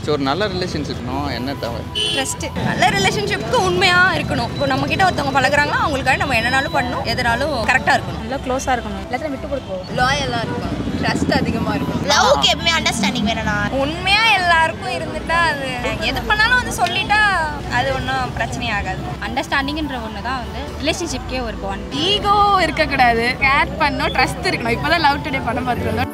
So ஒரு நல்ல ரிலேஷன்ஷிப்னும் என்ன தேவை ட்ரஸ்ட்டு நல்ல ரிலேஷன்ஷிப்க்கு உண்மையாக இருக்கணும் இப்போ நம்ம கிட்ட ஒருத்தவங்க பழகுறாங்கன்னா அவங்களுக்காக நம்ம என்னனாலும் பண்ணணும் எதனாலும் கரெக்டாக இருக்கணும் நல்லா க்ளோஸாக இருக்கணும் எல்லாத்தையும் விட்டு கொடுப்போம் லாயலாக இருக்கணும் ட்ரஸ்ட் அதிகமாக இருக்கும் லவ்க்கு எப்பவுமே அண்டர்ஸ்டாண்டிங் வேணும்னா உண்மையாக எல்லாருக்கும் இருந்துட்டா அது எது பண்ணாலும் வந்து சொல்லிட்டா அது ஒன்றும் பிரச்சனை ஆகாது அண்டர்ஸ்டாண்டிங்ன்ற ஒன்று தான் வந்து ரிலேஷன்ஷிப்கே ஒரு பாண்ட் ஈகோ இருக்கக்கூடாது கேர் பண்ணணும் ட்ரஸ்ட் இருக்கணும் இப்போ தான் லவ் டுடே படம் பார்த்துருந்தோம்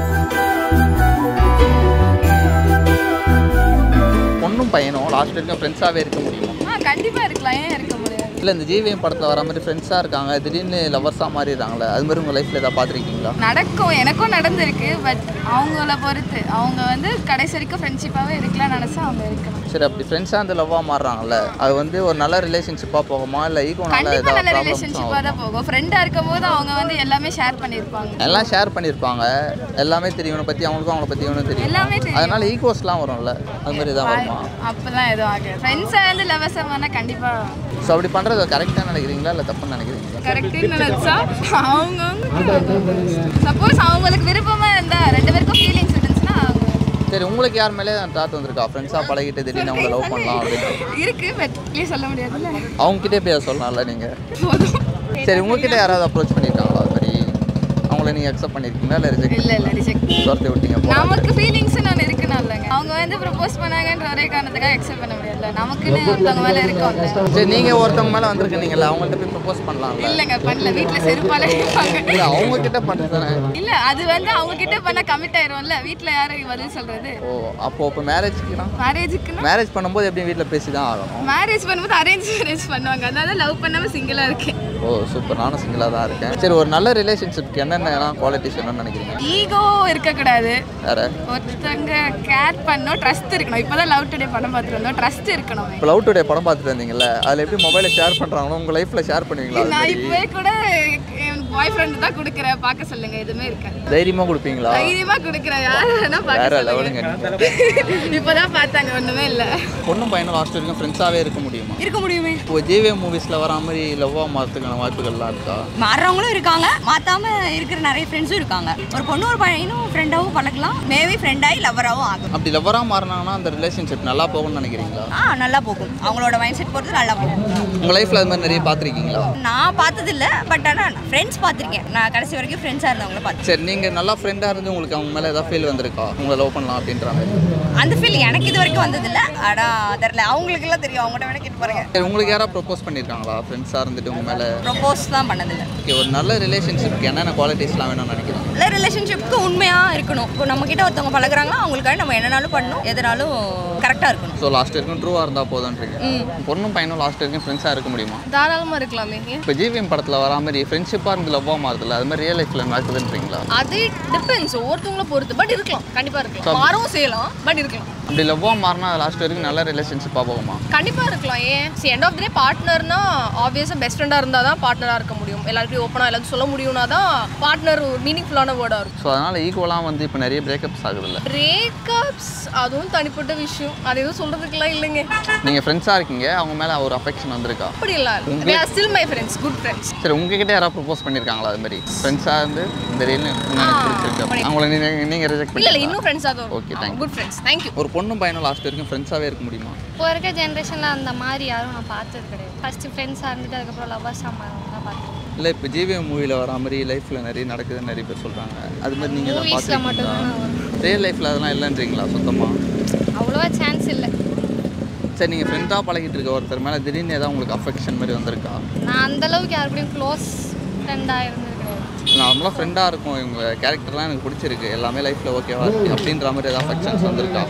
பொண்ணும் பையனும் லாஸ்ட் வரைக்கும் ஃப்ரெண்ட்ஸாகவே இருக்க முடியுமா ஆ கண்டிப்பாக இருக்கலாம் ஏன் இருக்க முடியாது இல்லை இந்த ஜிவிஎம் படத்தில் வர மாதிரி ஃப்ரெண்ட்ஸாக இருக்காங்க திடீர்னு லவர்ஸாக மாறிடுறாங்களே அது மாதிரி உங்கள் லைஃப்பில் எதாவது பார்த்துருக்கீங்களா நடக்கும் எனக்கும் நடந்திருக்கு பட் அவங்கள பொறுத்து அவங்க வந்து கடைசி வரைக்கும் ஃப்ரெண்ட்ஷிப்பாகவே இருக்கலாம் நினச்சா அவங்க இருக்கணும் சரி அப்படி ஃப்ரெண்ட்ஸாக அந்த லவ்வாக மாறுறாங்கல்ல அது வந்து ஒரு நல்ல ரிலேஷன்ஷிப்பாக போகுமா இல்லை ஈகோனால கண்டிப்பாக நல்ல ஏதாவது ரிலேஷன்ஷிப்பாக ப்ராப்ளம்ஸ் தான் போகும் ஃப்ரெண்டாக இருக்கும் போது அவங்க வந்து எல்லாமே ஷேர் பண்ணியிருப்பாங்க எல்லாம் ஷேர் பண்ணியிருப்பாங்க எல்லாமே தெரியும் இவனை பற்றி அவங்களுக்கும் அவங்கள பற்றி இவனும் தெரியும் எல்லாமே தெரியும். அதனால ஈகோஸ்லாம் வரும்ல அது மாதிரி தான் வருமா அப்போல்லாம் எதுவும் ஆகாது ஃப்ரெண்ட்ஸாக வந்து லவர்ஸாக பண்ணால் கண்டிப்பாக ஸோ அப்படி பண்ணுறது கரெக்டாக நினைக்கிறீங்களா இல்லை தப்புன்னு நினைக்கிறீங்களா கரெக்டுன்னு நினச்சா அவங்க சப்போஸ் அவங்களுக்கு விருப்பமாக இருந்தால் ரெண்டு பேருக்கும் ஃபீலிங்ஸ் இருந்துச்சுன்னா அவங்க சரி உங்களுக்கு யார் மேலே தாட் வந்திருக்கா ஃப்ரெண்ட்ஸாக பழகிட்டு திடீர்னு அவங்கள லவ் பண்ணலாம் அப்படின்னு இருக்கு பட் ப்ளீஸ் சொல்ல முடியாதுல்ல அவங்ககிட்டே போய் அதை சொல்லலாம்ல நீங்கள் போதும் சரி உங்ககிட்ட யாராவது அப்ரோச் பண்ணியிருக்காங்களா அது மாதிரி அவங்கள நீங்கள் அக்செப்ட் பண்ணியிருக்கீங்களா இல்லை ரிஜெக்ட் இல்லை இல்லை ரிஜெக்ட் துரத்தி விட்டீங்க போல. நமக்கு ஃபீலிங்ஸ்னு ஒன்று இருக்குன்னு இல்லைங்க அவங்க வந்து ப்ரப்போஸ் பண்ணாங்கன்ற ஒரே காரணத்துக்காக அக்செப்ட் பண்ண முடியாதுல்ல நமக்குன்னு ஒருத்தவங்க மேலே இருக்கோம்ல சரி நீங்கள் ஒருத்தவங்க மேலே வந்திருக்கீங்களா அவங்கள்ட்ட போய் ப்ரப்போஸ் பண்ணலாம்ல இல்லைங்க பண்ணல வீட்டில் செருப்பால இருப்பாங்க இல்லை அவங்க கிட்ட பண்ணுறது தானே இல்ல அது வந்து அவங்க கிட்ட பண்ண கமிட் ஆயிரும்ல வீட்ல யாரு பதில் சொல்றது ஓ அப்போ இப்போ மேரேஜ்க்குனா மேரேஜுக்குன்னா மேரேஜ் பண்ணும்போது எப்படி வீட்டில் பேசி தான் ஆகணும் மேரேஜ் பண்ணும்போது அரேஞ்ச் மேரேஜ் பண்ணுவாங்க அதனால லவ் பண்ணாம சிங்கிளா இருக்கேன் ஓ சூப்பர் நானும் சிங்கிளாக தான் இருக்கேன் சரி ஒரு நல்ல ரிலேஷன்ஷிப்க்கு என்னென்ன குவாலிட்டிஸ் வேணும்னு நினைக்கிறீங்க ஈகோ இருக்கக்கூடாது வேற ஒருத்தங்க கேர் பண்ணணும் ட்ரஸ்ட் இருக்கணும் இப்போதான் லவ் டுடே படம் பார்த்துட்டு வந்தோம் ட்ரஸ்ட் இருக்கணும் இப்போ லவ் டுடே படம் பார்த்துட்டு வந்தீங்கல்ல அதில் எப்படி மொபைலை ஷேர் பண்ணுறாங்களோ உங்கள் லைஃப்பில் ஷேர் பண்ணுவீங்களா அது நான் மாதிரி இப்பவே கூட என் பாய் ஃப்ரெண்டு தான் கொடுக்குறேன் பார்க்க சொல்லுங்க எதுவுமே இருக்காது தைரியமாக கொடுப்பீங்களா தைரியமா கொடுக்குறேன் யார் வேணா வேற பார்க்க லெவலுங்க சொல்லுங்க இப்போதான் பார்த்தாங்க ஒண்ணுமே இல்லை பொண்ணும் பையனும் லாஸ்ட் வரைக்கும் ஃப்ரெண்ட்ஸாகவே இருக்க முடியுமா இருக்க முடியுமே இப்போ ஜிவே மூவிஸில் வர மாதிரி லவ்வாக மாறதுக்கான வாய்ப்புகள்லாம் இருக்கா மாறுறவங்களும் இருக்காங்க மாத்தாம இருக்கிற நிறைய ஃப்ரெண்ட்ஸும் இருக்காங்க ஒரு பொண்ணு ஒரு பையனும் ஃப்ரெண்டாகவும் பழகலாம் மேபி ஃப்ரெண்டாகி லவராகவும் ஆகும் அப்படி லவ்வராக மாறினாங்கன்னா அந்த ரிலேஷன்ஷிப் நல்லா போகும்னு நினைக்கிறீங்களா ஆ நல்லா போகும் அவங்களோட மைண்ட் செட் பொறுத்து நல்லா போகும் உங்கள் லைஃப்பில் அது மாதிரி நிறைய பார்த்துருக்கீங்களா நான் பார்த்ததில்ல பட் ஆனால் ஃப்ரெண்ட்ஸ் பார்த்துருக்கேன் நான் கடைசி வரைக்கும் ஃப்ரெண்ட்ஸாக இருந்தவங்கள பார்த்து சரி நீங்கள் நல்லா ஃப்ரெண்டாக இருந்து உங்களுக்கு அவங்க மேலே ஏதாவது ஃபீல் வந்திருக்கா உங்களை லவ் பண்ணலாம் அப்படின்ற மாதிரி அந்த ஃபீல் எனக்கு இது வரைக்கும் வந்ததில்ல ஆனால் தெரில அவங்களுக்கெல்லாம் தெரியும் அவங்கள்ட்ட வேணா கேட்டு பாருங்க சரி உங்களுக்கு யாராவது ப்ரொப்போஸ் பண்ணியிருக்காங்களா ஃப்ரெண்ட்ஸாக இருந்துட்டு உங்கள் மேலே ப்ரொப்போஸ் தான் பண்ணதில்லை ஓகே ஒரு நல்ல ரிலேஷன்ஷிப்க்கு என்னென்ன குவாலிட்டிஸ்லாம் வேணும்னு நினைக்கிறேன் நல்ல ரிலேஷன்ஷிப்க்கு உண்மையாக இருக்கணும் இப்போ நம்ம கிட்ட ஒருத்தவங்க பழகுறாங்கன்னா அவங்களுக்காக நம்ம என்னனாலும் பண்ணணும் எதனாலும் கரெக்டாக இருக்கணும் ஸோ லாஸ்ட் வரைக்கும் ட்ரூவாக இருந்தால் போதுன்றீங்க ம் பொண்ணும் பையனும் லாஸ்ட் வரைக்கும் ஃப்ரெண்ட்ஸாக இருக்க முடியுமா தாராளமா இருக்கலாமே இப்போ ஜிவிஎம் படத்தில் வர மாதிரி ஃப்ரெண்ட்ஷிப்பாக இருந்து லவ்வாக மாறுதுல அது மாதிரி ரியல் லைஃப்பில் நடக்குதுன்றீங்களா அது டிபெண்ட்ஸ் ஒவ்வொருத்தவங்கள பொறுத்து பட் இருக்கலாம் கண்டிப்பா இருக்கலாம் மாறவும் செய்யலாம் பட் இருக்கலாம் அப்படி லவ்வாக மாறினா லாஸ்ட் வரைக்கும் நல்ல ரிலேஷன்ஷிப்பாக போகுமா கண்டிப்பா இருக்கலாம் ஏன் சி எண்ட் ஆஃப் டே பார்ட்னர்னா ஆப்வியஸாக பெஸ்ட் ஃப்ரெண்டாக இருந்தால் தான் பார்ட்னராக இருக்க முடியும் எல்லாருக்கும் ஓப்பனாக எல்லாத்தையும் சொல்ல முடியும்னா தான் பார்ட்னர் ஒரு மீனிங்ஃபுல்லான வேர்டாக இருக்கும் ஸோ அதனால் ஈக்குவலாக வந்து இப்போ நிறைய பிரேக்கப்ஸ் ஆகுதுல்ல பிரேக்கப்ஸ் அதுவும் தனிப்பட்ட விஷயம் அது எதுவும் சொல்கிறதுக்குலாம் இல்லைங்க நீங்கள் ஃப்ரெண்ட்ஸாக இருக்கீங்க அவங்க மேலே ஒரு அஃபெக்ஷன் வந்திருக்கா அப்படிலாம் இல்லை still my friends good friends சரி உங்ககிட்ட யாராவது ப்ரொப்போஸ் பண்ணியிருக்காங்களா அது மாதிரி ஃப்ரெண்ட்ஸாக இருந்து இந்த ரீல் பிடிச்சிருக்கு அவங்கள நீங்கள் நீங்கள் ரிஜெக்ட் இல்லை இல்லை பண்ணி இன்னும் ஃப்ரெண்ட்ஸாக தான் Okay, thank you. Good friends thank you ஒரு பொண்ணும் பையனும் லாஸ்ட் வரைக்கும் ஃப்ரெண்ட்ஸாகவே இருக்க முடியுமா இப்போ இருக்க ஜென்ரேஷனில் அந்த மாதிரி யாரும் நான் பார்த்தது கிடையாது ஃபஸ்ட்டு ஃப்ரெண்ட்ஸாக இருந்துட்டு அதுக்கப்புறம் லவ்வர்ஸாக மாறவங்க தான் பார்த்தேன் இல்லை இப்போ ஜிவிஎம் மூவியில் வர மாதிரி லைஃப்பில் நிறைய நடக்குதுன்னு நிறைய பேர் சொல்கிறாங்க அது மாதிரி நீங்கள் தான் மூவிஸில் மட்டும்தான் பார்த்துருக்கீங்களா ரியல் லைஃப்பில் அதெல்லாம் இல்லைன்றீங்களா சுத்தமாக அவ்வளோவா சான்ஸ் இல்லை சரி நீங்கள் ஃப்ரெண்டாக பழகிட்டு இருக்க ஒருத்தர் மேலே திடீர்னு ஏதாவது உங்களுக்கு அஃபெக்ஷன் மாதிரி வந்திருக்கா நான் அந்தளவுக்கு யாருக்கூடயும் க்ளோஸ் ஃப்ரெண்டாக இருந்தது கிடையாது நார்மலாக ஃப்ரெண்டாக இருக்கும் இவங்க கேரக்டர்லாம் எனக்கு பிடிச்சிருக்கு எல்லாமே லைஃப்பில் ஓகேவா இருக்கு அப்படின்ற மாதிரி ஏதாவது அஃபெக்ஷன்ஸ் வந்திருக்கா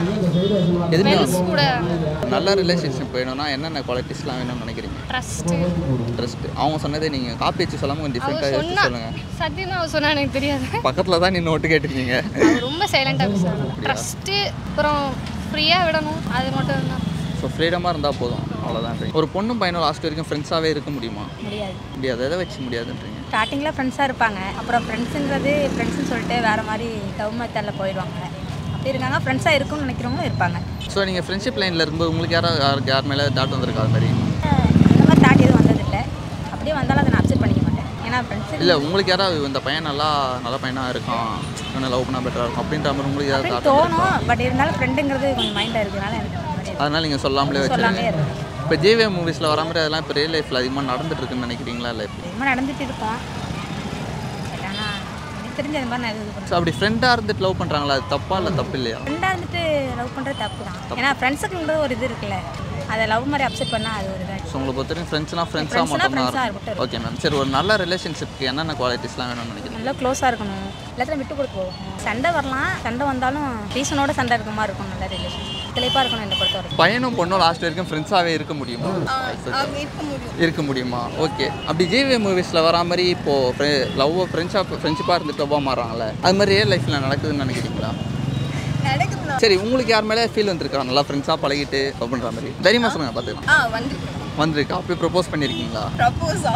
எதுவுமே ஃப்ரெண்ட்ஸ் கூட நல்ல ரிலேஷன்ஷிப் வேணும்னா என்னென்ன குவாலிட்டிஸ்லாம் வேணும்னு நினைக்கிறீங்க ட்ரஸ்ட்டு ட்ரஸ்ட் அவங்க சொன்னதே நீங்கள் காப்பி வச்சு சொல்லாமல் கொஞ்சம் அவள் டிஃப்ரெண்ட்டாக எடுத்து சொன்னா சொல்லுங்கள் சத்தியமாக அவள் சொன்னா எனக்கு தெரியாது பக்கத்தில் தான் நீ நோட்டு கேட்டிருக்கீங்க அவள் ரொம்ப சைலண்டாக பேசுவாங்க ட்ரஸ்ட்டு அப்புறம் ஃப்ரீயாக விடணும் அது மட்டும் தான் ஸோ ஃப்ரீடமாக இருந்தால் போதும் அவ்வளோதான் ஒரு பொண்ணும் பையனும் லாஸ்ட் வரைக்கும் ஃப்ரெண்ட்ஸாகவே இருக்க முடியுமா முடியாது முடியாது எதை வச்சு முடியாதுன்றீங்க ஸ்டார்டிங்கில் ஃப்ரெண்ட்ஸாக இருப்பாங்க அப்புறம் ஃப்ரெண்ட்ஸுன்றது ஃப்ரெண்ட்ஸ்னு சொல்லிட்டு வேறு மாதிரி லவ் மெத்தடில் போயிடுவாங்க அப்படி இருக்காங்க ஃப்ரெண்ட்ஸாக இருக்கும்னு நினைக்கிறவங்களும் இருப்பாங்க ஸோ நீங்கள் ஃப்ரெண்ட்ஷிப் லைனில் இருக்கும்போது உங்களுக்கு யாராவது யார் யார் மேலே டாட் வந்திருக்கா அது மாதிரி அந்த மாதிரி தாட் எதுவும் வந்ததில்லை அப்படியே வந்தாலும் அதை நான் அப்செட் பண்ணிக்க மாட்டேன் ஏன்னா ஃப்ரெண்ட்ஸ் இல்லை உங்களுக்கு யாராவது இந்த பையன் நல்லா நல்ல பையனாக இருக்கான் இவனை லவ் பண்ணால் பெட்டராக இருக்கும் அப்படின்ற மாதிரி உங்களுக்கு ஏதாவது அப்படின்னு thought இருக்கா? தோணும் பட் இருந்தாலும் ஃப்ரெண்டுங்கிறது கொஞ்சம் மைண்டில் இருக்கிறனால எனக்கு அந்த மாதிரி இருக்கு. அதனால நீங்கள் சொல்லாமலே சொல்லாமே வச்சுருங்க இருக்கும் இப்போ ஜேவே மூவிஸில் வர மாதிரி அதெல்லாம் இப்போ ரியல் லைஃப்பில் அதிகமாக நடந்துட்டு இருக்குன்னு நினைக்கிறீங்களா இல்லை எப்படி அதிகமாக நடந்துட்டு இருக்கோம் பட் ஆனால் எனக்கு தெரிஞ்ச அது மாதிரி நான் எதுவும் இது பண்ணுறேன் ஸோ அப்படி ஃப்ரெண்டாக இருந்துட்டு லவ் பண்ணுறாங்களா அது தப்பா இல்லை தப்பு இல்லையா ஃப்ரெண்டாக இருந்துட்டு லவ் பண்ணுறது தப்பு தான் ஏன்னா ஃப்ரெண்ட்ஸுக்குன்றது ஒரு இது இருக்குல்ல அதை லவ் மாதிரி அப்செட் பண்ணால் அது ஒரு இதாக ஸோ உங்களை பொறுத்த வரைக்கும் ஃப்ரெண்ட்ஸ்னா ஃப்ரெண்ட்ஸாக Friends னா மட்டும் friends ஆ தான் இருக்கட்டும். ஓகே மேம் சரி ஒரு நல்ல ரிலேஷன்ஷிப்க்கு என்னென்ன குவாலிட்டிஸ்லாம் வேணும்னு நினைக்கிறீங்க நல்லா க்ளோஸாக இருக்கணும் எல்லாத்தையும் விட்டு கொடுத்து போகணும் சண்டை வரலாம் சண்டை வந்தாலும் ரீசனோட சண்டை இருக்க மாதிரி இருக்கும் நல்ல ரிலேஷன் தெளிப்பாக இருக்கணும் என்னை பொறுத்த வரைக்கும் பையனும் பொண்ணும் லாஸ்ட் வரைக்கும் ஃப்ரெண்ட்ஸாகவே இருக்க முடியுமா இருக்க முடியும் இருக்க முடியுமா ஓகே அப்படி ஜேவே மூவிஸில் வரா மாதிரி இப்போது லவ் ஃப்ரெண்ட்ஷாப் ஃப்ரெண்ட்ஷிப்பாக இருந்துட்டு லவ்வாக மாறாங்கல்ல அது மாதிரி ரியல் லைஃப்பில் நடக்குதுன்னு நினைக்கிறீங்களா நடக்குதுண்ணா சரி உங்களுக்கு யார் மேலே ஃபீல் வந்திருக்கா நல்லா ஃப்ரெண்ட்ஸாக பழகிட்டு லவ் பண்ணுற மாதிரி தைரியமாக சொல்லுங்கள் பார்த்துக்கலாம் ஆ வந்துருக்கேன் வந்திருக்கா அப்படி ப்ரப்போஸ் பண்ணியிருக்கீங்களா ப்ரப்போஸா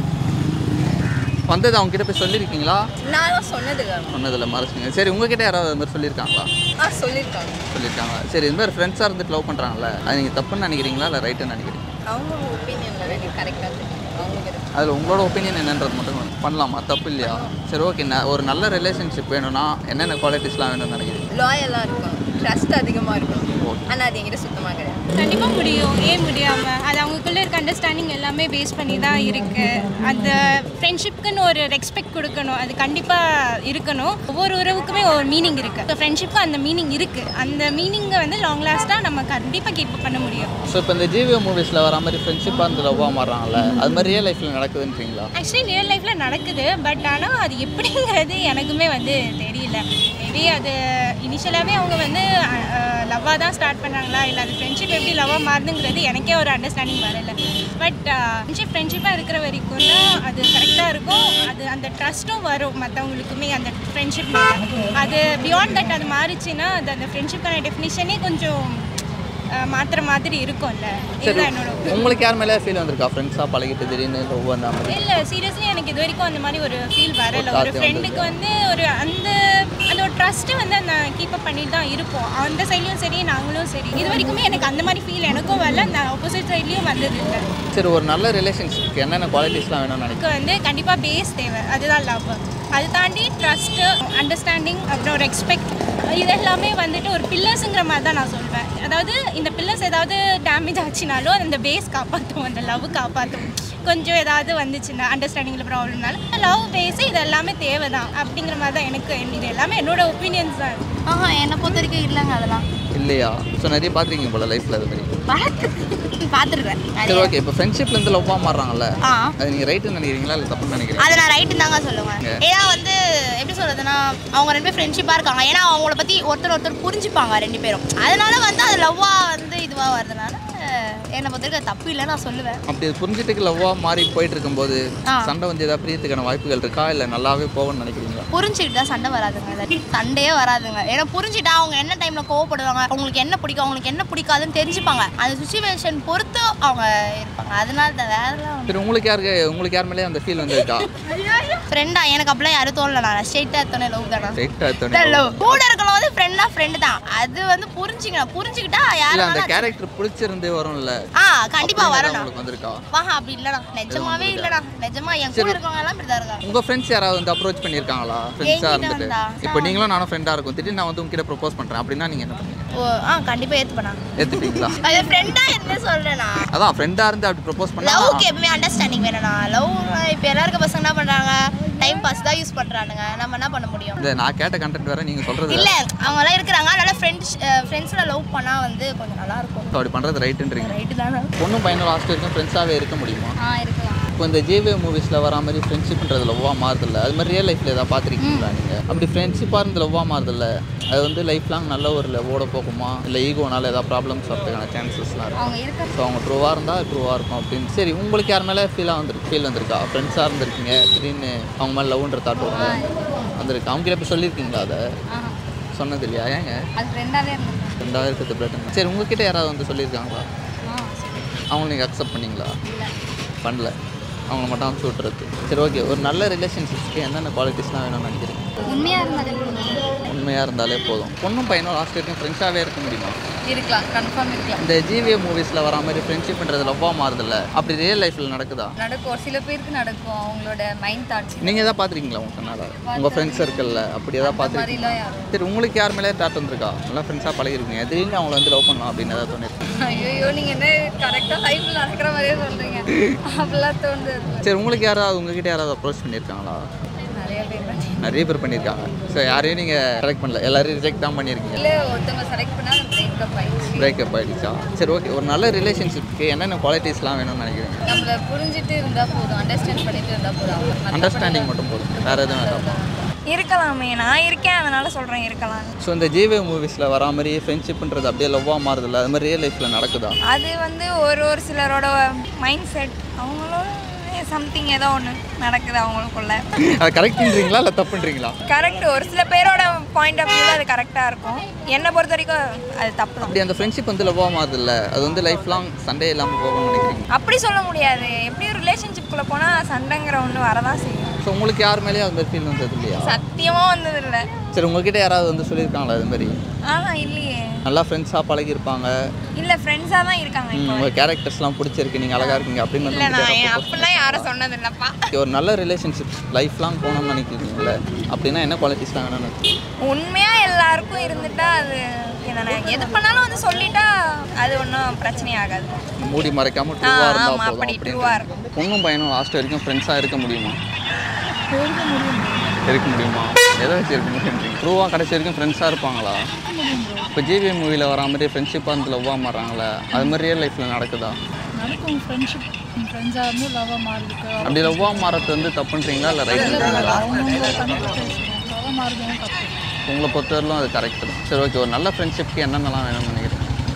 வந்தது அவங்க கிட்ட போய் சொல்லியிருக்கீங்களா நான் சொன்னதுங்க சொன்னதில்ல மறைச்சிங்க சரி உங்ககிட்ட யாராவது அது மாதிரி சொல்லியிருக்காங்களா ஆ சொல்லியிருக்காங்க சொல்லியிருக்காங்களா சரி இது மாதிரி ஃப்ரெண்ட்ஸாக இருந்துட்டு லவ் பண்ணுறாங்கல்ல அது நீங்கள் தப்புன்னு நினைக்கிறீங்களா இல்லை ரைட்டுன்னு நினைக்கிறீங்க அவங்க ஒப்பீனியனில் எனக்கு கரெக்டாக தெரியும் அவங்களுக்கு அதில் உங்களோட ஒப்பீனியன் என்னன்றது மட்டும் பண்ணலாமா தப்பு இல்லையா சரி ஓகே நான் ஒரு நல்ல ரிலேஷன்ஷிப் வேணும்னா என்னென்ன குவாலிட்டிஸ்லாம் வேணும்னு நினைக்கிறீங்க லாயலாக இருக்கும் ட்ரஸ்ட் அதிகமாக இருக்கும் ஆனால் அது என்கிட்ட சுத்தமாக கிடையாது கண்டிப்பாக முடியும் ஏன் முடியாமல் அது அவங்களுக்குள்ள இருக்க அண்டர்ஸ்டாண்டிங் எல்லாமே பேஸ் பண்ணி தான் இருக்குது அந்த ஃப்ரெண்ட்ஷிப்புக்குன்னு ஒரு ரெஸ்பெக்ட் கொடுக்கணும் அது கண்டிப்பாக இருக்கணும் ஒவ்வொரு உறவுக்குமே ஒவ்வொரு மீனிங் இருக்குது ஸோ ஃப்ரெண்ட்ஷிப்புக்கு அந்த மீனிங் இருக்குது அந்த மீனிங்கை வந்து லாங் லாஸ்ட்டாக நம்ம கண்டிப்பாக கீப் பண்ண முடியும் ஸோ இப்போ இந்த ஜிவிஓ மூவிஸில் வர மாதிரி ஃப்ரெண்ட்ஷிப்பாக இருந்து லவ்வாக மாறுறாங்கல்ல அது மாதிரி ரியல் லைஃப்பில் நடக்குதுன்றீங்களா ஆக்சுவலி ரியல் லைஃப்பில் நடக்குது பட் ஆனால் அது எப்படிங்கிறது எனக்குமே வந்து தெரியல மேபி அது இனிஷியலாகவே அவங்க வந்து லவ்வாக தான் ஸ்டார்ட் பண்ணாங்களா இல்லை அது ஃப்ரெண்ட்ஷிப் எப்படி லவ்வாக மாறுதுங்கிறது எனக்கே ஒரு அண்டர்ஸ்டாண்டிங் வரல பட் ஃப்ரெண்ட்ஷிப் ஃப்ரெண்ட்ஷிப்பாக இருக்கிற வரைக்கும் தான் அது கரெக்டாக இருக்கும் அது அந்த ட்ரஸ்ட்டும் வரும் மற்றவங்களுக்குமே அந்த ஃப்ரெண்ட்ஷிப் அது பியாண்ட் தட் அது மாறிச்சுன்னா அது அந்த ஃப்ரெண்ட்ஷிப்பான டெஃபினிஷனே கொஞ்சம் அஹ், மாத்துற மாதிரி இருக்கும்ல சரி இதுதான் என்னோட opinion. உங்களுக்கு யார் மேலே ஃபீல் வந்திருக்கா ஃப்ரெண்ட்ஸாக பழகிட்டு திடீர்னு லவ் அந்த மாதிரி இல்ல சீரியஸ்லி எனக்கு இது வரைக்கும் அந்த மாதிரி ஒரு ஃபீல் வரல ஒரு ஒரு thought ஃப்ரெண்டுக்கு வந்து ஒரு அந்த அந்த ஒரு ட்ரஸ்ட்டு வந்து அந்த கீப் அப் பண்ணிட்டு தான் இருப்போம் அந்த சைட்லையும் சரி நாங்களும் சரி இது வரைக்குமே எனக்கு அந்த மாதிரி ஃபீல் எனக்கும் வரல அந்த ஆப்போசிட் சைட்லேயும் வந்தது இல்லை சரி ஒரு நல்ல ரிலேஷன்ஷிப்க்கு என்னென்ன குவாலிட்டிஸ்லாம் வேணும்னு நினைக்கிறீங்க எனக்கு வந்து கண்டிப்பாக பேஸ் தேவை அதுதான் லவ் அது தாண்டி ட்ரஸ்ட்டு அண்டர்ஸ்டாண்டிங் அப்புறம் ரெஸ்பெக்ட் இது எல்லாமே வந்துட்டு ஒரு பில்லர்ஸுங்கிற மாதிரி தான் நான் சொல்வேன் அதாவது இந்த பில்லர்ஸ் ஏதாவது டேமேஜ் ஆச்சுனாலும் அந்த பேஸ் காப்பாற்றும் அந்த லவ் காப்பாற்றும் கொஞ்சம் ஏதாவது வந்துச்சுன்னா அண்டர்ஸ்டாண்டிங்கில் ப்ராப்ளம்னால லவ் பேஸ் இது எல்லாமே தேவை தான் அப்படிங்கிற மாதிரி தான் எனக்கு இது எல்லாமே என்னோட ஒப்பீனியன்ஸ் தான் ஆஹா என்னை பொறுத்த வரைக்கும் இல்லைங்க அதெல்லாம் இல்லையா ஸோ நிறைய பார்த்துருக்கீங்க போல லைஃப்பில் அது மாதிரி பார்த்து பார்த்துருக்கேன் சரி ஓகே இப்போ ஃப்ரெண்ட்ஷிப்லேருந்து லவ்வாக மாறுறாங்கல்ல ஆ அது நீங்கள் ரைட்டுன்னு நினைக்கிறீங்களா இல்லை தப்புன்னு நினைக்கிறீங்களா அதை நான் ரைட்டு தாங்க சொல்லுவேன் ஏன்னா வந்து எப்படி சொல்றதுன்னா அவங்க ரெண்டு பேரும் ஃப்ரெண்ட்ஷிப்பாக இருக்காங்க ஏன்னா அவங்கள பற்றி ஒருத்தர் ஒருத்தர் புரிஞ்சுப்பாங்க ரெண்டு பேரும் அதனால வந்து அது லவ்வாக வந்து இதுவாக வர்றதுனால என்னை பொறுத்த வரைக்கும் அது தப்பு இல்லைன்னு நான் சொல்லுவேன் அப்படி அது புரிஞ்சுட்டு லவ்வாக மாறி போயிட்டு இருக்கும்போது ஆ. சண்டை வந்து ஏதாவது பிரியத்துக்கான வாய்ப்புகள் இருக்கா இல்லை நல்லாவே போகும்னு நினைக்கிறீங்களா புரிஞ்சுக்கிட்டு தான் சண்டை வராதுங்க இல்லாட்டி சண்டையே வராதுங்க ஏன்னா புரிஞ்சுட்டா அவங்க என்ன டைமில் கோவப்படுவாங்க அவங்களுக்கு என்ன பிடிக்கும் அவங்களுக்கு என்ன பிடிக்காதுன்னு தெரிஞ்சுப்பாங்க அந்த சுச்சுவேஷன் பொறுத்து அவங்க இருப்பாங்க அதனால தான் வேறலாம் சரி உங்களுக்கு யாருக்கு உங்களுக்கு யார் மேலேயே அந்த ஃபீல் வந்திருக்கா ஃப்ரெண்டா எனக்கு அப்படிலாம் யாரும் தோணல நான் ஸ்ட்ரெயிட்டாக தோணே லவ் தானா ஸ்ட்ரைட்டாக எடுத்தோடனே லவ் கூட இருக்கணும் வந்து ஃப்ரெண்டா ஃப்ரெண்டு தான் அது வந்து புரிஞ்சுக்கணும் புரிஞ்சுக்கிட்டா இல்லை யாரும் அந்த கேரக்டர் பிடிச்சிருந்து வரும்ல ஆ கண்டிப்பா அப்படின்றது வரணும் உங்களுக்கு வந்திருக்கா வாஹா அப்படி இல்லடா நிஜமாவே இல்லடா நிஜமா என் கூட இருக்கவங்க எல்லாம் இப்படி தான் இருக்காங்க உங்கள் ஃப்ரெண்ட்ஸ் யாராவது வந்து அப்ரோச் பண்ணியிருக்காங்களா ஃப்ரெண்ட்ஸாக என்கிட்ட இருந்துட்டு வந்தா? இப்போ நீங்களும் நானும் ஃப்ரெண்டாக இருக்கும் திடீர்னு நான் வந்து உங்ககிட்ட ப்ரொப்போஸ் பண்ணுறேன் அப்படின்னா நீங்கள் என்ன பண்ணுவீங்க ஓ ஆ கண்டிப்பா ஏத்துப்பேனா ஏற்றுப்பீங்களா அது ஃப்ரெண்டா என்ன சொல்றேனா அதான் ஃப்ரெண்டாக இருந்து அப்படி ப்ரொப்போஸ் பண்ணா லவ்க்கு எப்பவுமே அண்டர்ஸ்டாண்டிங் வேணும்னா லவ் இப்போ எல்லாருக்க பசங்க என்ன பண்றாங்க டைம் பாஸ் தான் யூஸ் பண்றானுங்க நம்ம என்ன பண்ண முடியும் இந்த நான் கேட்ட கண்டென்ட் வேற நீங்கள் சொல்கிறது இல்ல அவங்க எல்லாம் இருக்கிறாங்க அதனால ஃப்ரெண்ட்ஸ் ஃப்ரெண்ட்ஸோட லவ் பண்ணா வந்து கொஞ்சம் நல்லா இருக்கும் அப்படி பண்ணுறது ரைட்டுன்றீங்க ரைட்டு தானே பொண்ணும் பையனும் லாஸ்ட் வரைக்கும் ஃப்ரெண்ட்ஸாகவே இருக்க முடியுமா ஆ இருக்கலாம் இப்போ இந்த ஜேவே மூவிஸில் வர மாதிரி ஃப்ரெண்ட்ஷிப்ன்றது லவ்வாக மாறுதில்ல அது மாதிரி ரியல் லைஃப்பில் ஏதாவது பார்த்துருக்கீங்களா நீங்கள் அப்படி ஃப்ரெண்ட்ஷிப்பாக இருந்து லவ்வாக மாறுதில்ல அது வந்து லைஃப் லாங் நல்ல ஒரு லவ்வோட போகுமா இல்லை ஈகோனால ஏதாவது ப்ராப்ளம்ஸ் வரதுக்கான சான்சஸ்லாம் இருக்கும் அவங்க இருக்க ஸோ அவங்க ட்ரூவாக இருந்தால் ட்ரூவாக இருக்கும் அப்படின்னு சரி உங்களுக்கு யார் மேலே ஃபீலாக வந்துருக்கு ஃபீல் வந்திருக்கா ஃப்ரெண்ட்ஸாக இருந்திருக்கீங்க திடீர்னு அவங்க மேலே லவ்ன்ற தாட் வரும் வந்திருக்கு அவங்க கிட்ட போய் சொல்லியிருக்கீங்களா அதை ஆஹா சொன்னது இல்லையா ஏங்க அது ஃப்ரெண்டாகவே இருந்திருக்கேன் ரெண்டாவது இருக்கிறது பிரச்சனை சரி உங்ககிட்ட யாராவது வந்து சொல்லியிருக்காங்களா ஆ சரி அவங்க நீங்கள் அக்செப்ட் பண்ணீங்களா பண்ணல அவங்கள மட்டும் அனுப்பிச்சு விட்டுறது சரி ஓகே ஒரு நல்ல ரிலேஷன்ஷிப்ஸ்க்கு என்னென்ன குவாலிட்டிஸ்லாம் வேணும்னு நினைக்கிறீங்க உண்மையாக இருந்தாலே போதும் உண்மையாக இருந்தாலே போதும் பொண்ணும் பையனும் லாஸ்ட் வரைக்கும் ஃப்ரெண்ட்ஸாகவே இருக்க முடியுமா இருக்கலாம் கன்ஃபார்ம் இருக்கலாம் இந்த ஜிவிஏ மூவிஸில் வர மாதிரி ஃப்ரெண்ட்ஷிப்ன்றது லவ்வாக மாறுதில்ல அப்படி ரியல் லைஃப்பில் நடக்குதா நடக்கும் ஒரு சில பேருக்கு நடக்கும் அவங்களோட மைண்ட் தாட்ஸ் நீங்கள் எதாவது பார்த்துருக்கீங்களா உங்கள் கண்ணால் உங்கள் ஃப்ரெண்ட்ஸ் சர்க்கிளில் அப்படி எதாவது பார்த்துருக்கீங்களா மாதிரிலாம் யாரும் சரி உங்களுக்கு யார் மேலே தாட் வந்திருக்கா நல்லா ஃப்ரெண்ட்ஸாக பழகிருக்கீங்க திடீர்னு அவங்கள வந்து லவ் பண்ணலாம் அப்படின்னு ஏதாவது தோணிருக்கு ஐயோ நீங்கள் என்ன கரெக்டாக லைஃப்பில் நடக்கிற மாதிரியே சொல்கிறீங்க அப்படிலாம் தோணுது சரி உங்களுக்கு யாராவது உங்ககிட்ட யாராவது அப்ரோச் பண்ணியிருக்காங்களா நிறைய பேர் பண்ணி நிறைய பேர் பண்ணியிருக்காங்க ஸோ யாரையும் நீங்கள் செலக்ட் பண்ணல எல்லாரையும் ரிஜெக்ட் தான் பண்ணியிருக்கீங்க இல்லை ஒருத்தவங்க செலக்ட் பண்ணால் பிரேக்கப் ஆயிடுச்சு பிரேக்கப் ஆகிடுச்சா சரி ஓகே ஒரு நல்ல ரிலேஷன்ஷிப்க்கு என்னென்ன குவாலிட்டிஸ்லாம் வேணும்னு நினைக்கிறீங்க நம்மள புரிஞ்சுட்டு இருந்தால் போதும் அண்டர்ஸ்டாண்ட் பண்ணிட்டு இருந்தால் போதும் அவங்க அண்டர்ஸ்டாண்டிங் மட்டும் போதும் வேறு எதுவும் வேண்டாம் இருக்கலாமே நான் இருக்கேன் அதனால சொல்கிறேன் இருக்கலாம் ஸோ இந்த ஜிவே மூவிஸில் வரா மாதிரி ஃப்ரெண்ட்ஷிப்ன்றது அப்படியே லவ்வாக மாறுதில்ல அது மாதிரி ரியல் லைஃப்பில் நடக்குதா அது வந்து ஒரு ஒரு சிலரோட மைண்ட் செட் அவங்களோட சம்திங் ஏதோ ஒன்று நடக்குது அவங்களுக்குள்ள அதை கரெக்ட்ன்றீங்களா இல்லை தப்புன்றீங்களா கரெக்ட் ஒரு சில பேரோட பாயிண்ட் ஆஃப் வியூவில் அது கரெக்டாக இருக்கும் என்னை பொறுத்த வரைக்கும் அது தப்பு தான் அப்படி அந்த ஃப்ரெண்ட்ஷிப் வந்து லவ்வாக மாறுதில்ல அது வந்து லைஃப் லாங் சண்டே இல்லாமல் போகணும்னு நினைக்கிறீங்க அப்படி சொல்ல முடியாது எப்படியும் ரிலேஷன்ஷிப்குள்ளே போனால் சண்டைங்கிற ஒன்று வரதான் செய்யும் ஸோ உங்களுக்கு யார் மேலேயும் அது மாதிரி ஃபீல் வந்தது இல்லையா சத்தியமாக வந்தது இல்லை சரி உங்ககிட்ட யாராவது வந்து சொல்லியிருக்காங்களா அது மாதிரி ஆனால் இல்லையே நல்லா ஃப்ரெண்ட்ஸாக பழகியிருப்பாங்க இல்லை ஃப்ரெண்ட்ஸாக தான் இருக்காங்க ம், உங்க கேரக்டர்ஸ்லாம் பிடிச்சிருக்கு நீங்கள் அழகாக இருக்கீங்க அப்படின்னு வந்து இல்லை உங்ககிட்ட நான் propose அப்படிலாம் யாரும் சொன்னது இல்லைப்பா பண்ணி- ஒரு நல்ல ரிலேஷன்ஷிப் லைஃப் லாங் போகணும்னு நினைக்கிறீங்களே அப்படின்னா என்ன குவாலிட்டிஸ்லாம் வேணும்னு உண்மையாக எல்லாருக்கும் இருந்துட்டா அது என்னென்ன எது பண்ணாலும் வந்து சொல்லிட்டா அது ஒன்றும் பிரச்சனை ஆகாது மூடி மறைக்காம ட்ரூவாக ஆ, இருந்தால் ஆமா, போதும் அப்படி அப்படின்னு true-ஆ இருக்கும். பொண்ணும் பையனும் லாஸ்ட் வரைக்கும் ஃப்ரெண்ட்ஸாக இருக்க முடியுமா இருக்க முடியுமா எதை வச்சு இருக்க முடியும் ட்ரூவாக கடைசி வரைக்கும் ஃப்ரெண்ட்ஸாக இருப்பாங்களா இப்போ ஜிவிஎம் மூவியில் வரா மாதிரி ஃப்ரெண்ட்ஷிப்பாக இருந்து லவ்வாக மாறுறாங்களே அது மாதிரி ரியல் லைஃப்பில் நடக்குதா நடக்கும் ஃப்ரெண்ட்ஷிப் ஃப்ரெண்ட்ஸாக இருந்து லவ்வாக மாறுதுக்கு அப்படி லவ்வாக மாறது வந்து தப்புன்றீங்களா இல்லை ரைட் அவங்கவுங்க தனிப்பட்ட விஷயம் லவ்வாக மாறுதுன்னு தப்பு உங்களை பொறுத்தவரையிலும் அது கரெக்ட் தான் சரி ஓகே ஒரு நல்ல ஃப்ரெண்ட்ஷிப்க்கு என்னென்னலாம் வேணும்னு நினைக்கிறேன்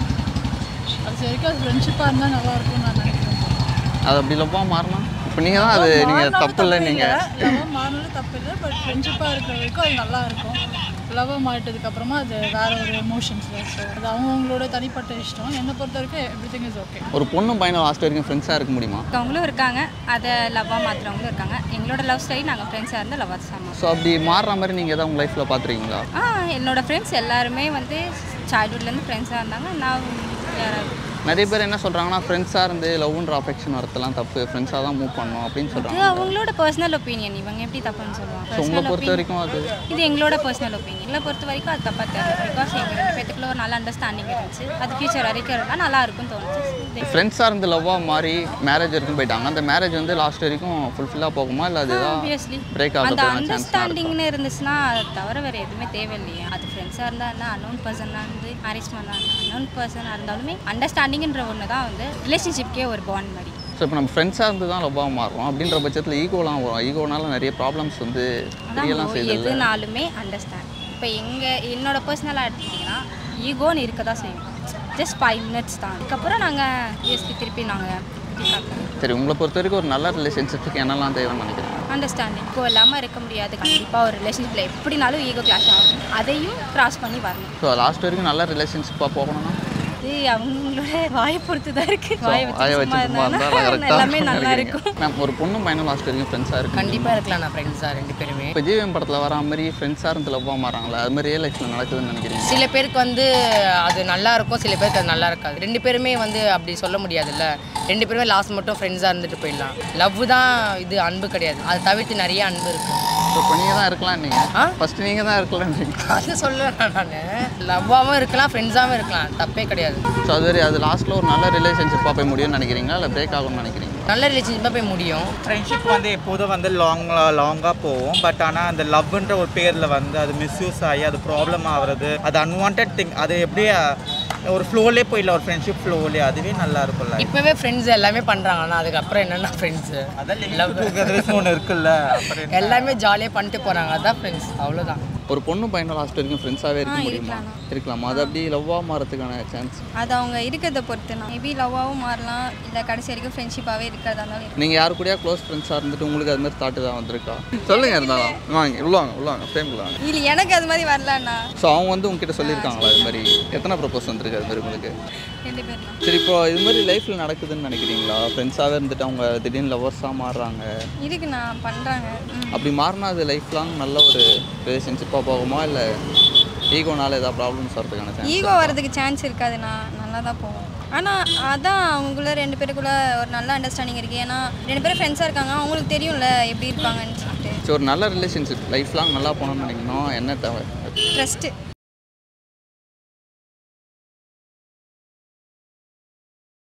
அது வரைக்கும் அது ஃப்ரெண்ட்ஷிப்பாக இருந்தால் நல்லா இருக்கும்னு நான் நினைக்கிறேன் அது அப்படி லவ்வாக மாறினா இப்போ நீங்கள் தான் அது நீங்கள் தப்பு இல்லை நீங்கள் லவ்வாக மாறினாலும் தப்பு இல்லை பட் ஃப்ரெண்ட்ஷிப்பாக இருக்கிற வரைக்கும் அது நல்லா இருக்கும் லவ்வாக மாறிட்டதுக்கு அப்புறமா அது வேற ஒரு எமோஷன்ஸ் ஸோ அது அவங்கவுங்களோட தனிப்பட்ட இஷ்டம் என்னை பொறுத்த வரைக்கும் எவ்ரி திங் இஸ் ஓகே ஒரு பொண்ணும் பையனும் லாஸ்ட் வரைக்கும் ஃப்ரெண்ட்ஸாக இருக்க முடியுமா இருக்கவங்களும் இருக்காங்க அதை லவ்வாக மாற்றுறவங்களும் இருக்காங்க எங்களோட லவ் ஸ்டைல் நாங்கள் ஃப்ரெண்ட்ஸாக இருந்து லவ்வாக சாமா ஸோ அப்படி மாறுற மாதிரி நீங்கள் எதாவது உங்கள் லைஃப்பில் பார்த்துருக்கீங்களா ஆ என்னோட ஃப்ரெண்ட்ஸ் எல்லாருமே வந்து சைல்ட்ஹுட்லேருந்து ஃப்ரெண்ட்ஸாக இருந்தாங்க நான் யாராவது நிறைய பேர் என்ன சொல்கிறாங்கன்னா ஃப்ரெண்ட்ஸாக இருந்து லவ்ன்ற அஃபெக்ஷன் வரதெல்லாம் தப்பு ஃப்ரெண்ட்ஸாக தான் மூவ் பண்ணணும் அப்படின்னு இது சொல்கிறாங்க அவங்களோட பர்சனல் ஒப்பீனியன் இவங்க எப்படி தப்புன்னு சொல்லுவாங்க ஸோ உங்களை Personal பொறுத்த opinion. வரைக்கும் அது இது எங்களோட பர்சனல் ஒப்பீனியன் எங்களை பொறுத்த வரைக்கும் அது தப்பாக தெரியல பிகாஸ் எங்கள் ரெண்டு பேத்துக்குள்ள ஒரு நல்ல அண்டர்ஸ்டாண்டிங் இருந்துச்சு அது ஃபியூச்சர் வரைக்கும் இருந்தால் நல்லா இருக்கும்னு தோணுச்சு ஃப்ரெண்ட்ஸாக இருந்து லவ்வாக மாறி மேரேஜ் வரைக்கும் போயிட்டாங்க அந்த மேரேஜ் வந்து லாஸ்ட் வரைக்கும் ஃபுல்ஃபில்லாக போகுமா இல்லை அது ஆப்வியஸ்லி பிரேக் அந்த ஆகிறதுக்கான சான்ஸ் அண்டர்ஸ்டாண்டிங்னு இருந்துச்சுன்னா அதை தவிர வேறு எதுவுமே தேவையில்லையே அது ஃப்ரெண்ட்ஸாக இருந்தால் என்ன அன்னோன் பர்சனாக இருந்து மேரேஜ் பண்ணா அன்னோன் பர்சனாக இருந்தாலுமே அண்டர்ஸ்டாண்டிங்ன்ற ஒன்று தான் வந்து ரிலேஷன்ஷிப்கே ஒரு பாண்ட் மாதிரி ஸோ இப்போ நம்ம ஃப்ரெண்ட்ஸாக இருந்து தான் லவ்வாக மாறுறோம் அப்படின்ற பட்சத்தில் ஈகோலாம் வரும் ஈகோனால நிறைய ப்ராப்ளம்ஸ் வந்து தெரியலாம் அதான் செய்யுது எதுனாலுமே அண்டர்ஸ்டாண்ட் இப்போ எங்கள் என்னோட பர்சனலாக எடுத்துக்கிட்டிங்கன்னா ஈகோன்னு இருக்க தான் செய்யும் ஜஸ்ட் ஃபைவ் மினிட்ஸ் தான் அதுக்கப்புறம் நாங்கள் யூஎஸ்பி திருப்பி நாங்கள் சரி உங்களை பொறுத்த வரைக்கும் ஒரு நல்ல ரிலேஷன்ஷிப்புக்கு என்னெல்லாம் தேவைன்னு நினைக்கிறேன் அண்டர்ஸ்டாண்டிங் இப்போ இல்லாமல் இருக்க முடியாது கண்டிப்பாக ஒரு ரிலேஷன்ஷிப்பில் எப்படினாலும் ஈகோ கிளாஷ் ஆகும் அதையும் கிராஸ் பண்ணி வரணும் ஸோ லாஸ்ட் வரைக்கும் நல்ல ரிலேஷன்ஷிப்பாக போகணும்னா இது அவங்களோட வாயை பொறுத்து தான் இருக்குது So, வாயை வாயை வச்சு வச்சு சும்மா சும்மா இருந்தால் இருந்தாங்கன்னா கரெக்டாக எல்லாமே நல்லா இருக்கும் மேம் ஒரு பொண்ணும் பையனும் லாஸ்ட் வரைக்கும் ஃப்ரெண்ட்ஸாக இருக்கு கண்டிப்பாக இருக்கலாம் நான் ஃப்ரெண்ட்ஸாக ரெண்டு பேருமே இப்போ ஜிவிஎம் படத்தில் வர மாதிரி ஃப்ரெண்ட்ஸாக இருந்து லவ்வாக மாறாங்களா அது மாதிரி ரியல் லைஃப்பில் நடக்குதுன்னு நினைக்கிறீங்க சில பேருக்கு வந்து அது நல்லா இருக்கும் சில பேருக்கு அது நல்லா இருக்காது ரெண்டு பேருமே வந்து அப்படி சொல்ல முடியாதுல்ல ரெண்டு பேருமே லாஸ்ட் மட்டும் ஃப்ரெண்ட்ஸாக இருந்துட்டு போயிடலாம் லவ் தான் இது அன்பு கிடையாது அதை தவிர்த்து நிறைய அன்பு இருக்குது ஸோ இப்போ நீங்கள் தான் இருக்கலாம் ஆ? நீங்கள் ஃபஸ்ட்டு நீங்கள் தான் இருக்கலான்றீங்க அது சொல்லுவேன் நான் லவ்வாகவும் இருக்கலாம் ஃப்ரெண்ட்ஸாகவும் இருக்கலாம் தப்பே கிடையாது ஸோ அது வரை அது லாஸ்ட்டில் ஒரு நல்ல ரிலேஷன்ஷிப்பாக போய் முடியும்னு நினைக்கிறீங்களா இல்லை பிரேக் ஆகும்னு நினைக்கிறீங்க நல்ல ரிலேஷன்ஷிப்பாக போய் முடியும் ஃப்ரெண்ட்ஷிப் வந்து எப்போதும் வந்து லாங் லாங்காக போகும் பட் ஆனால் அந்த லவ்ன்ற ஒரு பேரில் வந்து அது மிஸ்யூஸ் ஆகி அது ப்ராப்ளம் ஆகிறது அது அன்வான்ட் திங் அது எப்படி ஒரு ஃப்ளோலே போயிடல ஒரு ஃப்ரெண்ட்ஷிப் ஃப்ளோலே அதுவே நல்லா இருக்கும்ல இப்போவே ஃப்ரெண்ட்ஸ் எல்லாமே பண்ணுறாங்கன்னா அதுக்கப்புறம் என்னென்ன ஃப்ரெண்ட்ஸு லவ் டுகெதர்ஸ் ஒன்று இருக்குல்ல அப்புறம் என்ன? எல்லாமே ஜாலியாக பண்ணிட்டு போகிறாங்க அதான் ஃப்ரெண்ட்ஸ் அவ்வளோதான் ஒரு பொண்ணு பையனும் லாஸ்ட் வரைக்கும் ஃப்ரெண்ட்ஸாகவே இருக்க முடியுமா இருக்கலாமா அது அப்படி லவ்வாக மாறதுக்கான சான்ஸ் அது அவங்க இருக்கிறத பொறுத்து தான் மேபி லவ்வாகவும் மாறலாம் இல்லை கடைசி வரைக்கும் ஃப்ரெண்ட்ஷிப்பாகவே இருக்கிறதா இருந்தாலும் இருக்கும். நீங்கள் யாரு கூடயா க்ளோஸ் ஃப்ரெண்ட்ஸாக இருந்துட்டு உங்களுக்கு அது மாதிரி தாட்டு தான் வந்திருக்கா சொல்லுங்க இருந்தாலும் வாங்க உள்ள வாங்க உள்ள வாங்க ஃப்ரேம்ல வாங்க இல்லை எனக்கு அது மாதிரி வரலண்ணா ஸோ அவங்க வந்து உங்ககிட்ட சொல்லியிருக்காங்களா இது மாதிரி எத்தனை ப்ரப்போஸ் வந்திருக்கு அது மாதிரி உங்களுக்கு ரெண்டு பேர் தான் சரி இப்போ இது மாதிரி லைஃப்பில் நடக்குதுன்னு நினைக்கிறீங்களா ஃப்ரெண்ட்ஸாகவே இருந்துட்டு அவங்க திடீர்னு லவர்ஸாக மாறுறாங்க இருக்குண்ணா பண்ணுறாங்க அப்படி மாறினா அது லைஃப் லாங் நல்ல ஒரு ரிலேஷன்ஷிப்பாக போகுமா இல்லை ஈகோனால ஏதாவது ப்ராப்ளம்ஸ் வரதுக்கான சான்ஸ் ஈகோ வரதுக்கு சான்ஸ் இருக்காதுண்ணா நல்லா தான் போகும் ஆனால் அதான் அவங்களுக்குள்ள ரெண்டு பேருக்குள்ள ஒரு நல்ல அண்டர்ஸ்டாண்டிங் இருக்குது ஏன்னா ரெண்டு பேரும் ஃப்ரெண்ட்ஸாக இருக்காங்க அவங்களுக்கு தெரியும்ல எப்படி இருப்பாங்கன்னு சொல்லிட்டு சரி ஒரு நல்ல ரிலேஷன்ஷிப் லைஃப் லாங் நல்லா போகணும்னு நினைக்கணும் என்ன தேவை ட்ரஸ்ட்டு